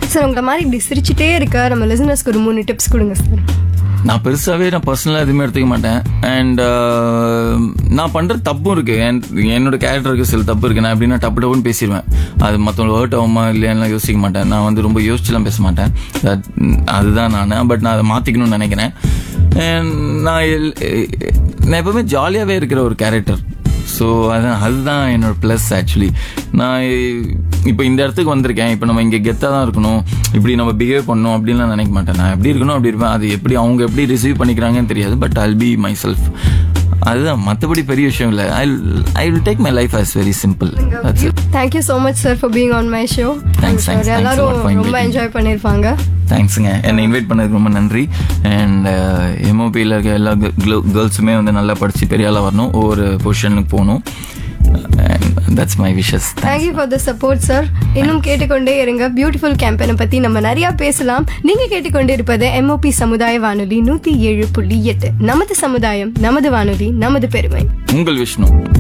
Sir உங்களை மாதிரி இப்படி சிரிச்சுட்டே இருக்க நம்ம லிசனர்ஸ்க்கு ஒரு மூணு டிப்ஸ் கொடுங்க சார் நான் பெருசாவே நான் பர்சனலா எதுவுமே எடுத்துக்க மாட்டேன் அண்ட் நான் பண்ற தப்பும் இருக்கு என்- என்னோட கேரக்டருக்கு சில தப்பு இருக்கு நான் எப்படின்னா டப்பு டப்புன்னு பேசிடுவேன் அது மற்றவங்க ஹர்ட் ஆகுமா இல்லையான்னு யோசிக்க மாட்டேன் நான் வந்து ரொம்ப யோசிச்சுலாம் பேச மாட்டேன் That- அதுதான் நான் பட் நான் அதை மாத்திக்கணும்னு நினைக்கிறேன் And நான் எல்- நான் எப்பவுமே ஜாலியாவே இருக்கிற ஒரு கேரக்டர் ஸோ அதான் அதுதான் என்னோட ப்ளஸ் ஆக்சுவலி நான் இப்போ இந்த இடத்துக்கு வந்திருக்கேன் இப்போ நம்ம இங்கே கெத்தாக தான் இருக்கணும் இப்படி நம்ம பிஹேவ் பண்ணணும் அப்படின்லாம் நினைக்க மாட்டேன் நான் எப்படி இருக்கணும் அப்படி இருப்பேன் அது எப்படி அவங்க எப்படி ரிசீவ் பண்ணிக்கிறாங்கன்னு தெரியாது but I'll be my self அதுதான் மற்றபடி பெரிய விஷயம் இல்லை I I will take my life as very simple that's it thank you so much sir for being on my show Thanks, thanks, thanks a lot எல்லாரும் for ரொம்ப inviting. Enjoy பண்ணியிருப்பாங்க தேங்க்ஸுங்க என்னை இன்வைட் பண்ணதுக்கு ரொம்ப நன்றி அண்ட் எம்ஓபியில் இருக்க எல்லா கேர்ள்ஸுமே வந்து நல்லா படித்து பெரிய ஆளாக வரணும் ஒவ்வொரு பொசிஷனுக்கு போகணும் that's my wishes thank you for the support sir இன்னும் கேட்டுக்கொண்டே இருங்க பியூட்டிஃபுல் கேம்பெயினை பத்தி நம்ம நிறைய பேசலாம் நீங்க கேட்டுக்கொண்டே இருப்பது எம்ஓபி சமுதாய வானொலி நூத்தி ஏழு புள்ளி எட்டு நமது சமுதாயம் நமது வானொலி நமது பெருமை உங்கள் விஷ்ணு